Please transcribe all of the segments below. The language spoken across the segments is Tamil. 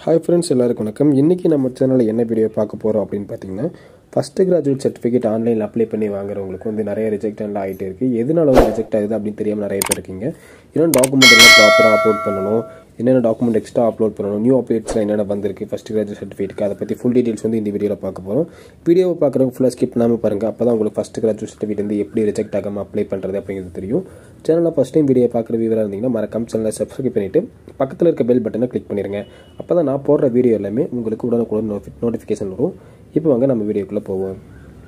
ஹாய் ஃப்ரெண்ட்ஸ் எல்லாருக்கும் வணக்கம் இன்றைக்கி நம்ம சேனலில் என்ன வீடியோ பார்க்க போகிறோம் அப்படின்னு பார்த்தீங்கன்னா ஃபஸ்ட்டு கிராஜுவேட் சர்டிஃபிகேட் ஆன்லைனில் அப்ளை பண்ணி வாங்குறவங்களுக்கு வந்து நிறைய ரிஜெக்ட் ஆகிட்டு இருக்குது எதனால வந்து ரிஜெக்ட் ஆகுது அப்படின்னு தெரியாமல் நிறைய பேர் இருக்கீங்க இன்னும் டாக்குமெண்ட் எல்லாம் ப்ராப்பராக அப்லோட் பண்ணணும் என்னென்ன டாக்குமெண்ட் எக்ஸ்ட்ரா அப்லோட் பண்ணணும் நியூ அப்டேட்ஸ்லாம் என்னென்ன வந்திருக்கு ஃபஸ்ட் கிராஜுவேட் சர்டிஃபிகேட் அதை பற்றி ஃபுல் டீட்டெயில்ஸ் வந்து இந்த வீடியோவில் பார்க்க போகிறோம் வீடியோவை பார்க்குறவங்க ஃபுல்லாக ஸ்கிப் பண்ணாமல் பாருங்கள் அப்போ தான் உங்களுக்கு ஃபஸ்ட் கிராஜுவேட் சர்டிஃபிகேட் வந்து எப்படி ரிஜெக்ட் ஆகாமல் அப்ளை பண்ணுறது அப்படிங்கிறது தெரியும் சேனலில் ஃபஸ்ட் டைம் வீடியோ பார்க்குற வீவராக இருந்தீங்கன்னா மறக்காம சேனலை சப்ஸ்கிரைப் பண்ணிவிட்டு பக்கத்தில் இருக்க பெல் பட்டனை கிளிக் பண்ணிடுங்க அப்போ தான் நான் போடுற வீடியோ எல்லாமே உங்களுக்கு உடனுக்குடன் நோட்டி நோட்டிஃபிகேஷன் வரும் இப்போ வாங்க நம்ம வீடியோக்குள்ளே போவோம்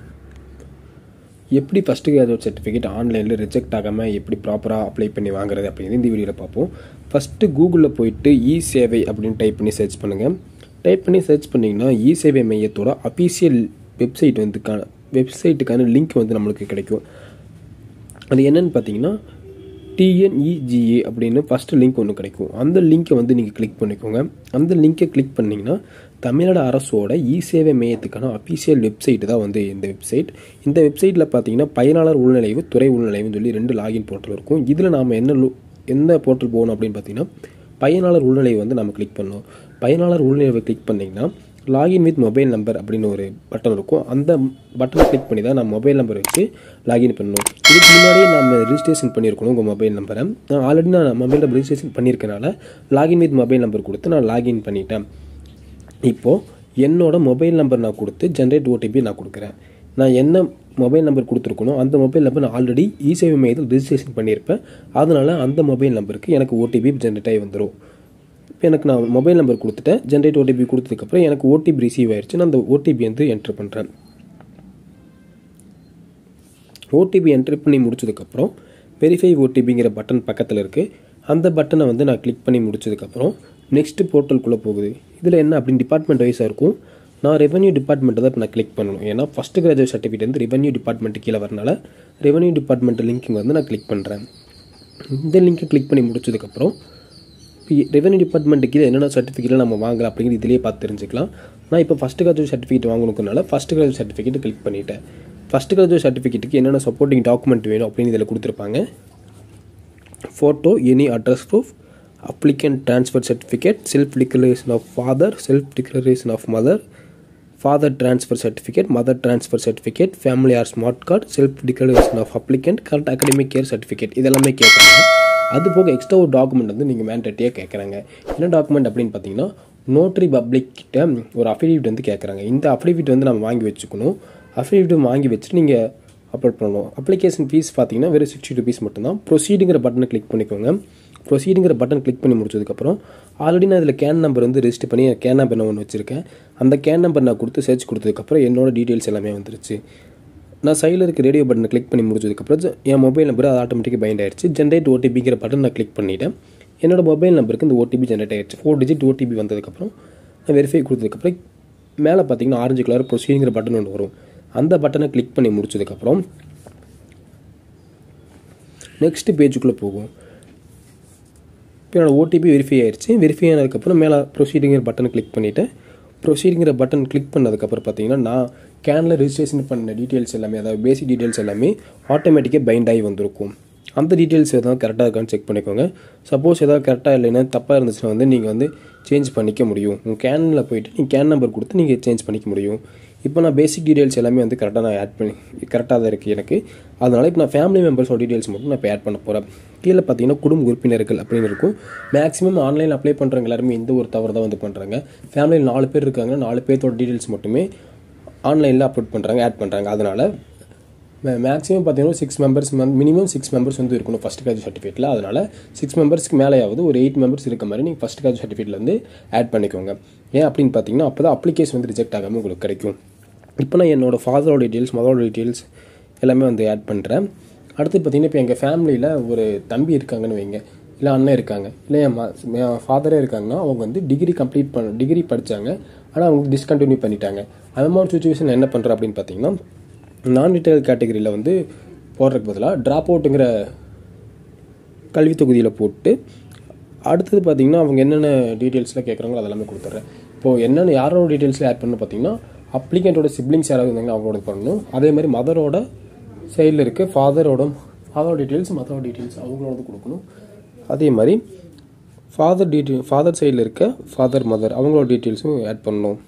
எப்படி ஃபஸ்ட்டு கிராஜுவேட் சர்டிஃபிகேட் ஆன்லைனில் ரிஜெக்ட் ஆகாமல் எப்படி ப்ராப்பராக அப்ளை பண்ணி வாங்குறது அப்படிங்கிறது இந்த வீடியோவில் பார்ப்போம் ஃபஸ்ட்டு கூகுளில் போயிட்டு இ சேவை அப்படின்னு டைப் பண்ணி சர்ச் பண்ணுங்கள் டைப் பண்ணி சர்ச் பண்ணிங்கன்னா இ சேவை மையத்தோட அஃபீஷியல் வெப்சைட் வந்து வெப்சைட்டுக்கான லிங்க் வந்து நம்மளுக்கு கிடைக்கும் அது என்னன்னு பார்த்தீங்கன்னா டிஎன்இஜிஏ அப்படின்னு ஃபஸ்ட்டு லிங்க் ஒன்று கிடைக்கும் அந்த லிங்க்கை வந்து நீங்கள் கிளிக் பண்ணிக்கோங்க அந்த லிங்க்கை கிளிக் பண்ணிங்கன்னா தமிழ்நாடு அரசோட இ சேவை மையத்துக்கான அஃபீஷியல் வெப்சைட் தான் வந்து இந்த வெப்சைட் இந்த வெப்சைட்டில் பார்த்தீங்கன்னா பயனாளர் உள்நுழைவு துறை உள்நுழைவுன்னு சொல்லி ரெண்டு லாகின் போர்ட்டல் இருக்கும் இதில் நாம் என்ன லு- எந்த போர்ட்டல் போகணும் அப்படின்னு பார்த்தீங்கன்னா பயனாளர் உள்நுழைவு வந்து நம்ம கிளிக் பண்ணணும் பயனாளர் உள்நுழைவை கிளிக் பண்ணிங்கன்னா லாகின் வித் மொபைல் நம்பர் அப்படின்னு ஒரு பட்டன் இருக்கும் அந்த பட்டனை கிளிக் பண்ணி தான் நான் மொபைல் நம்பர் வச்சு லாகின் பண்ணணும் இதுக்கு முன்னாடியே நம்ம ரிஜிஸ்ட்ரேஷன் பண்ணியிருக்கணும் உங்கள் மொபைல் நம்பரை நான் ஆல்ரெடி நான் மொபைல் நம்பர் ரிஜிஸ்ட்ரேஷன் பண்ணியிருக்கனால லாகின் வித் மொபைல் நம்பர் கொடுத்து நான் லாகின் பண்ணிட்டேன் இப்போது என்னோட மொபைல் நம்பர் நான் கொடுத்து ஜென்ரேட் ஓடிபி நான் கொடுக்குறேன் நான் என்ன மொபைல் நம்பர் கொடுத்துருக்கணும் அந்த மொபைல் நம்பர் நான் ஆல்ரெடி இசேவை மையத்தில் ரிஜிஸ்ட்ரேஷன் பண்ணியிருப்பேன் அதனால் அந்த மொபைல் நம்பருக்கு எனக்கு ஓடிபி ஜென்ரேட் ஆகி வந்துடும் இப்போ எனக்கு நான் மொபைல் நம்பர் கொடுத்துட்டேன் ஜென்ரேட் ஓடிபி கொடுத்ததுக்கப்புறம் எனக்கு ஓடிபி ரிசீவ் ஆயிடுச்சு நான் அந்த ஓடிபி வந்து என்ட்ரு பண்ணுறேன் ஓடிபி என்ட்ரி பண்ணி முடிச்சதுக்கப்புறம் வெரிஃபை ஓடிபிங்கிற பட்டன் பக்கத்தில் இருக்குது அந்த பட்டனை வந்து நான் கிளிக் பண்ணி முடிச்சதுக்கப்புறம் நெக்ஸ்ட் போர்ட்டலுக்குள்ளே போகுது இதில் என்ன அப்படின்னு டிபார்ட்மெண்ட் வைஸாக இருக்கும் நான் ரெவன்யூ டிபார்ட்மெண்ட்டை தான் இப்போ நான் கிளிக் பண்ணணும் ஏன்னா ஃபஸ்ட்டு கிராஜுவேட் சர்டிஃபிகேட் வந்து ரெவன்யூ டிபார்ட்மெண்ட் கீழே வரனால ரெவன்யூ டிபார்ட்மெண்ட் லிங்க் வந்து நான் கிளிக் பண்ணுறேன் இந்த லிங்க்கை கிளிக் பண்ணி முடிச்சதுக்கப்புறம் ரெவன்யூ டிபார்ட்மெண்ட்டு கீழே என்னென்ன சர்டிஃபிகேட் நம்ம வாங்கலாம் அப்படிங்கிறது இதிலேயே பார்த்து தெரிஞ்சுக்கலாம் நான் இப்போ ஃபஸ்ட் கிராஜுவேட் சர்டிஃபிகேட் வாங்கணுக்கனால ஃபஸ்ட் கிராஜுவேட் சர்டிஃபிகேட் கிளிக் பண்ணிட்டேன் ஃபஸ்ட் கிராஜுவேட் சர்டிஃபிகேட்டுக்கு என்னென்ன சப்போர்ட்டிங் டாக்குமெண்ட் வேணும் அப்படின்னு இதில் கொடுத்துருப்பாங்க photo any address proof applicant transfer certificate self declaration of father self declaration of mother father transfer certificate mother transfer certificate family or smart card self declaration of applicant correct academic care certificate இதெல்லாமே கேட்குறாங்க அது போக எக்ஸ்ட்ரா ஒரு டாக்குமெண்ட் வந்து நீங்கள் மேண்டேட்டியாக கேட்குறாங்க என்ன டாக்குமெண்ட் அப்படின்னு பார்த்தீங்கன்னா நோட்ரி பப்ளிக் கிட்ட ஒரு அஃபிடேவிட் வந்து கேட்குறாங்க இந்த அஃபிடேவிட் வந்து நம்ம வாங்கி வச்சுக்கணும் அஃபிடேவிட் வாங்கி வச்சுட்டு நீங்கள் அப்லோட் பண்ணணும் அப்ளிகேஷன் ஃபீஸ் பார்த்தீங்கன்னா வெறும் சிக்ஸ்டி ருபீஸ் மட்டும்தான் ப்ரொசீடுங்கிற பட்டனை கிளிக் பண்ணிக்கோங்க ப்ரொசீடுங்கிற பட்டன் கிளிக் பண்ணி முடிச்சதுக்கப்புறம் ஆல்ரெடி நான் இதில் கேன் நம்பர் வந்து ரெஜிஸ்டர் பண்ணி கேன் நம்பர் நான் ஒன்று வச்சுருக்கேன் அந்த கேன் நம்பர் நான் கொடுத்து சர்ச் கொடுத்ததுக்கப்புறம் என்னோட டீட்டெயில்ஸ் எல்லாமே வந்துருச்சு நான் சைடில் இருக்க ரேடியோ பட்டனை கிளிக் பண்ணி முடிச்சதுக்கப்புறம் ஜ- என் மொபைல் நம்பர் அது ஆட்டோமேட்டிக்காக பைண்ட் ஆயிடுச்சு ஜென்ரேட் ஓடிபிங்கிற பட்டன் நான் கிளிக் பண்ணிட்டேன் என்னோட மொபைல் நம்பருக்கு இந்த ஓடிபி ஜென்ரேட் ஆயிடுச்சு ஃபோர் டிஜிட் ஓடிபி வந்ததுக்கப்புறம் நான் வெரிஃபை கொடுத்ததுக்கப்புறம் மேலே பார்த்தீங்கன்னா ஆரஞ்சு கலர் ப்ரொசீடுங்கிற பட்டன் ஒன்று வரும் அந்த பட்டனை கிளிக் பண்ணி முடிச்சதுக்கப்புறம் நெக்ஸ்ட் பேஜுக்குள்ளே போகும் இப்போ என்னோட ஓடிபி வெரிஃபை ஆயிடுச்சு வெரிஃபை ஆனதுக்கப்புறம் மேலே ப்ரொசீடிங்கிற பட்டனை கிளிக் பண்ணிவிட்டேன் ப்ரொசீடிங்கிற பட்டன் கிளிக் பண்ணதுக்கப்புறம் பார்த்தீங்கன்னா நான் கேனில் ரெஜிஸ்ட்ரேஷன் பண்ண டீட்டெயில்ஸ் எல்லாமே அதாவது பேசிக் டீட்டெயில்ஸ் எல்லாமே ஆட்டோமேட்டிக்காக பைண்ட் ஆகி வந்திருக்கும் அந்த டீட்டெயில்ஸ் எதாவது கரெக்டாக இருக்கான்னு செக் பண்ணிக்கோங்க சப்போஸ் ஏதாவது கரெக்டாக இல்லைன்னா தப்பாக இருந்துச்சுன்னா வந்து நீங்கள் வந்து சேஞ்ச் பண்ணிக்க முடியும் உங்கள் கேனில் போயிட்டு நீங்கள் கேன் நம்பர் கொடுத்து நீங்கள் சேஞ்ச் பண்ணிக்க முடியும் இப்போ நான் பேசிக் டீட்டெயில்ஸ் எல்லாமே வந்து கரெக்டாக நான் ஆட் பண்ணி கரெக்டாக தான் இருக்குது எனக்கு அதனால் இப்போ நான் ஃபேமிலி மெம்பர்ஸோட டீட்டெயில்ஸ் மட்டும் நான் இப்போ ஆட் பண்ண போகிறேன் கீழே பார்த்தீங்கன்னா குடும்ப உறுப்பினர்கள் அப்படின்னு இருக்கும் மேக்ஸிமம் ஆன்லைன் அப்ளை பண்ணுறவங்க எல்லாருமே இந்த ஒரு தவறு தான் வந்து பண்ணுறாங்க ஃபேமிலியில் நாலு பேர் இருக்காங்க நாலு பேர்த்தோட டீட்டெயில்ஸ் மட்டுமே ஆன்லைனில் அப்லோட் பண்ணுறாங்க ஆட் பண்ணுறாங்க அதனால் மேக்ஸிமம் பார்த்தீங்கன்னா six members minimum six members வந்து இருக்கணும் ஃபஸ்ட் கிராஜுவேட் சர்டிஃபிகேட்டில் அதனால் சிக்ஸ் மெம்பர்ஸ்க்கு மேலேயாவது ஒரு எயிட் மெம்பர்ஸ் இருக்க மாதிரி நீங்கள் ஃபஸ்ட் கிராஜுவேட் சர்டிஃபிகேட்டில் வந்து ஆட் பண்ணிக்கோங்க ஏன் அப்படின்னு பார்த்தீங்கன்னா அப்போ தான் அப்ளிகேஷன் வந்து ரிஜெக்ட் ஆகாமல் உங்களுக்கு கிடைக்கும் இப்போ நான் என்னோட ஃபாதரோட டீட்டெயில்ஸ் மதரோட டீட்டெயில்ஸ் எல்லாமே வந்து ஆட் பண்ணுறேன் அடுத்து பார்த்தீங்கன்னா இப்போ எங்கள் ஃபேமிலியில் ஒரு தம்பி இருக்காங்கன்னு வைங்க இல்லை அண்ணன் இருக்காங்க இல்லை என் என் ஃபாதரே இருக்காங்கன்னா அவங்க வந்து டிகிரி கம்ப்ளீட் பண்ண டிகிரி படித்தாங்க ஆனால் அவங்க டிஸ்கண்டினியூ பண்ணிட்டாங்க அந்த மாதிரி சுச்சுவேஷன் என்ன பண்ணுறேன் அப்படின்னு பார்த்தீங்கன்னா நான் ரிட்டையர் கேட்டகரியில் வந்து போடுறதுக்கு பதிலாக ட்ராப் அவுட்டுங்கிற கல்வி தொகுதியில் போட்டு அடுத்தது பார்த்தீங்கன்னா அவங்க என்னென்ன டீட்டெயில்ஸ்லாம் கேட்குறாங்களோ அதெல்லாமே கொடுத்துட்றேன் இப்போது என்னென்ன யாரோட டீட்டெயில்ஸில் ஆட் பண்ணணும் பார்த்தீங்கன்னா அப்ளிகண்ட்டோட சிப்ளிங்ஸ் யாராவது இருந்தாங்கன்னா அவங்களோட பண்ணணும் அதே மாதிரி மதரோட சைடில் இருக்க ஃபாதரோட ஃபாதரோட டீட்டெயில்ஸ் மதரோட டீட்டெயில்ஸ் அவங்களோட கொடுக்கணும் அதே மாதிரி ஃபாதர் டீட்டெயில் ஃபாதர் சைடில் இருக்க ஃபாதர் மதர் அவங்களோட டீட்டெயில்ஸும் ஆட் பண்ணணும்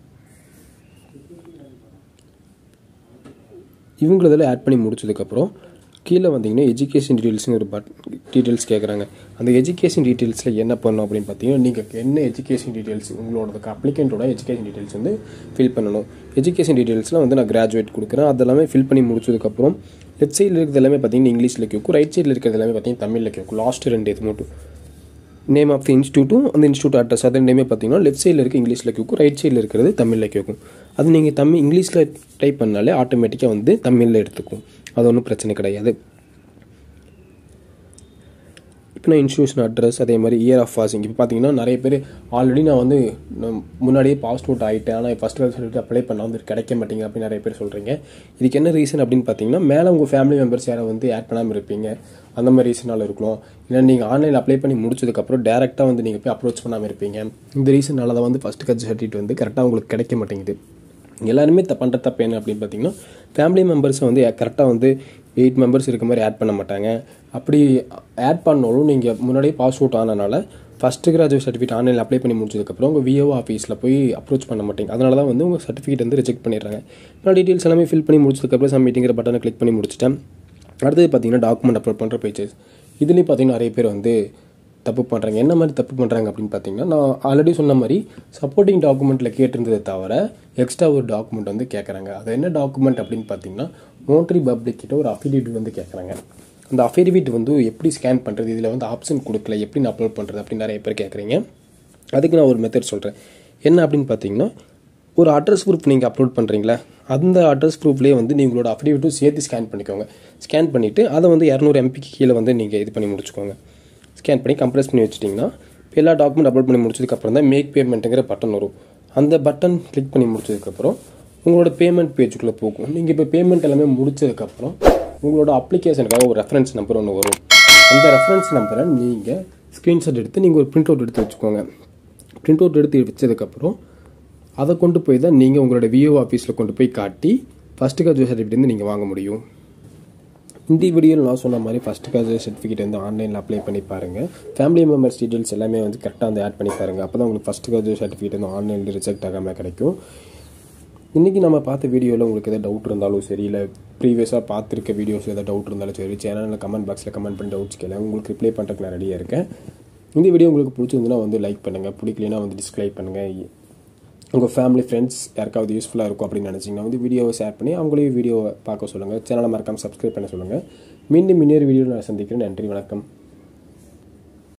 இவங்களதில் ஆட் பண்ணி முடிச்சதுக்கப்புறம் கீழே வந்தீங்கன்னா எஜுகேஷன் டீட்டெயில்ஸ்னு ஒரு பட் டீட்டெயில்ஸ் கேட்குறாங்க அந்த எஜுகேஷன் டீட்டெயில்ஸில் என்ன பண்ணணும் அப்படின்னு பார்த்தீங்கன்னா நீங்கள் என்ன எஜுகேஷன் டீட்டெயில்ஸ் உங்களோட அப்ளிகண்ட்டோட எஜுகேஷன் டீட்டெயில்ஸ் வந்து ஃபில் பண்ணணும் எஜுகேஷன் டீட்டெயில்ஸில் வந்து நான் கிராஜுவேட் கொடுக்குறேன் அதெல்லாமே ஃபில் பண்ணி முடிச்சதுக்கப்புறம் லெஃப்ட் சைடில் இருக்கிறது எல்லாமே பார்த்தீங்கன்னா இங்கிலீஷில் கேட்கும் ரைட் சைடில் இருக்கிறது எல்லாமே பார்த்தீங்கன்னா தமிழில் கேட்கும் லாஸ்ட் ரெண்டு இது மட்டும் நேம் ஆஃப் தி இன்ஸ்டியூட்டும் அந்த இன்ஸ்டியூட் அட்ரஸ் அது ரெண்டுமே பார்த்தீங்கன்னா லெஃப்ட் சைடில் இருக்க இங்கிலீஷில் கேட்கும் ரைட் சைடில் இருக்கிறது தமிழில் கேட்கும் அது நீங்கள் தமிழ் இங்கிலீஷில் டைப் பண்ணாலே ஆட்டோமேட்டிக்காக வந்து தமிழில் எடுத்துக்கும் அது ஒன்றும் பிரச்சனை கிடையாது இப்போ நான் இன்ஸ்டியூஷன் அட்ரஸ் அதே மாதிரி இயர் ஆஃப் பாசிங் இப்போ பார்த்தீங்கன்னா நிறைய பேர் ஆல்ரெடி நான் வந்து நான் முன்னாடியே பாஸ்ட் அவுட் ஆகிட்டேன் ஆனால் ஃபஸ்ட் கிளாஸ் சர்டிஃபிகேட் அப்ளை பண்ண வந்து கிடைக்க மாட்டேங்க அப்படின்னு நிறைய பேர் சொல்கிறீங்க இதுக்கு என்ன ரீசன் அப்படின்னு பார்த்தீங்கன்னா மேலே உங்கள் ஃபேமிலி மெம்பர்ஸ் யாரை வந்து ஆட் பண்ணாமல் இருப்பீங்க அந்த மாதிரி ரீசனால் இருக்கலாம் இல்லை நீங்கள் ஆன்லைனில் அப்ளை பண்ணி முடிச்சதுக்கப்புறம் டேரெக்டாக வந்து நீங்கள் போய் அப்ரோச் பண்ணாமல் இருப்பீங்க இந்த ரீசனால தான் வந்து ஃபஸ்ட் கட்சி சர்டிஃபிகேட் வந்து கரெக்டாக உங்களுக்கு கிடைக்க மாட்டேங்குது எல்லாருமே த பண்ணுற தப்பு என்ன அப்படின்னு பார்த்தீங்கன்னா ஃபேமிலி மெம்பர்ஸை வந்து கரெக்டாக வந்து எயிட் மெம்பர்ஸ் இருக்க மாதிரி ஆட் பண்ண மாட்டாங்க அப்படி ஆட் பண்ணாலும் நீங்கள் முன்னாடியே பாஸ் அவுட் ஆனனால ஃபஸ்ட்டு கிராஜுவேட் சர்டிஃபிகேட் ஆன்லைனில் அப்ளை பண்ணி முடிச்சதுக்கப்புறம் உங்கள் விஓ ஆஃபீஸில் போய் அப்ரோச் பண்ண மாட்டீங்க அதனால தான் வந்து உங்கள் சர்டிஃபிகேட் வந்து ரிஜெக்ட் பண்ணிடுறாங்க நான் டீட்டெயில்ஸ் எல்லாமே ஃபில் பண்ணி முடிச்சதுக்கப்புறம் சப்மிட்டிங்கிற பட்டனை கிளிக் பண்ணி முடிச்சிட்டேன் அடுத்தது பார்த்தீங்கன்னா டாக்குமெண்ட் அப்லோட் பண்ணுற பேஜஸ் இதுலேயும் பார்த்தீங்கன்னா நிறைய பேர் வந்து தப்பு பண்ணுறாங்க என்ன மாதிரி தப்பு பண்ணுறாங்க அப்படின்னு பார்த்தீங்கன்னா நான் ஆல்ரெடி சொன்ன மாதிரி சப்போர்ட்டிங் டாக்குமெண்ட்டில் கேட்டிருந்ததை தவிர எக்ஸ்ட்ரா ஒரு டாக்குமெண்ட் வந்து கேட்குறாங்க அது என்ன டாக்குமெண்ட் அப்படின்னு பார்த்தீங்கன்னா நோட்ரி பப்ளிக் கிட்ட ஒரு அஃபிடேவிட் வந்து கேட்குறாங்க அந்த அஃபிடேவிட் வந்து எப்படி ஸ்கேன் பண்ணுறது இதில் வந்து ஆப்ஷன் கொடுக்கல எப்படி நான் அப்லோட் பண்ணுறது அப்படின்னு நிறைய பேர் கேட்குறீங்க அதுக்கு நான் ஒரு மெத்தட் சொல்கிறேன் என்ன அப்படின்னு பார்த்தீங்கன்னா ஒரு அட்ரஸ் ப்ரூஃப் நீங்கள் அப்லோட் பண்ணுறீங்களா அந்த அட்ரஸ் ப்ரூஃப்லேயே வந்து நீங்களோட அஃபிடேவிட்டும் சேர்த்து ஸ்கேன் பண்ணிக்கோங்க ஸ்கேன் பண்ணிவிட்டு அதை வந்து இரநூறு எம்பிக்கு கீழே வந்து நீங்கள் இது பண்ணி முடிச்சுக்கோங்க ஸ்கேன் பண்ணி கம்ப்ரெஸ் பண்ணி வச்சிட்டிங்கன்னா இப்போ எல்லா டாக்குமெண்ட் அப்லோட் பண்ணி முடிச்சதுக்கப்புறம் தான் மேக் பேமெண்ட்டுங்கிற பட்டன் வரும் அந்த பட்டன் கிளிக் பண்ணி முடிச்சதுக்கப்புறம் உங்களோட பேமெண்ட் பேஜுக்குள்ளே போகும் நீங்கள் இப்போ பேமெண்ட் எல்லாமே முடிச்சதுக்கப்புறம் உங்களோட அப்ளிகேஷனுக்காக ஒரு ரெஃபரன்ஸ் நம்பர் ஒன்று வரும் அந்த ரெஃபரன்ஸ் நம்பரை நீங்கள் ஸ்க்ரீன்ஷாட் எடுத்து நீங்கள் ஒரு பிரிண்ட் அவுட் எடுத்து வச்சுக்கோங்க பிரிண்ட் அவுட் எடுத்து வச்சதுக்கப்புறம் அதை கொண்டு போய் தான் நீங்கள் உங்களோட விஓ ஆஃபீஸில் கொண்டு போய் காட்டி ஃபஸ்ட்டு கிராஜுவேட் சர்டிஃபிகேட் வந்து நீங்கள் வாங்க முடியும் இந்த வீடியோவில் நான் சொன்ன மாதிரி ஃபஸ்ட் கிராஜுவேட் சர்டிஃபிகேட் வந்து ஆன்லைனில் அப்ளை பண்ணி பாருங்கள் ஃபேமிலி மெம்பர்ஸ் டீட்டெயில்ஸ் எல்லாமே வந்து கரெக்டாக வந்து ஆட் பண்ணி பாருங்கள் அப்போ தான் உங்களுக்கு ஃபஸ்ட் கிராஜுவேட் சர்டிஃபிகேட் வந்து ஆன்லைனில் ரிஜெக்ட் ஆகாமல் கிடைக்கும் இன்றைக்கி நம்ம பார்த்த வீடியோவில் உங்களுக்கு எதாவது டவுட் இருந்தாலும் சரி இல்லை ப்ரீவியஸாக பார்த்துருக்க வீடியோஸ் எதாவது டவுட் இருந்தாலும் சரி சேனலில் கமெண்ட் பாக்ஸில் கமெண்ட் பண்ணி டவுட்ஸ் கேளு உங்களுக்கு ரிப்ளை பண்ணுறதுக்கு நான் ரெடியாக இருக்கேன் இந்த வீடியோ உங்களுக்கு பிடிச்சிருந்துன்னா வந்து லைக் பண்ணுங்கள் பிடிக்கலைன்னா வந்து டிஸ்கிரைப் பண்ணுங்கள் உங்கள் ஃபேமிலி ஃப்ரெண்ட்ஸ் யாருக்காவது யூஸ்ஃபுல்லாக இருக்கும் அப்படின்னு நினச்சிங்கன்னா வந்து வீடியோவை ஷேர் பண்ணி அவங்களையும் வீடியோவை பார்க்க சொல்லுங்கள் சேனலை மறக்காமல் சப்ஸ்கிரைப் பண்ண சொல்லுங்கள் மீண்டும் இன்னொரு வீடியோவில் நான் சந்திக்கிறேன் நன்றி வணக்கம்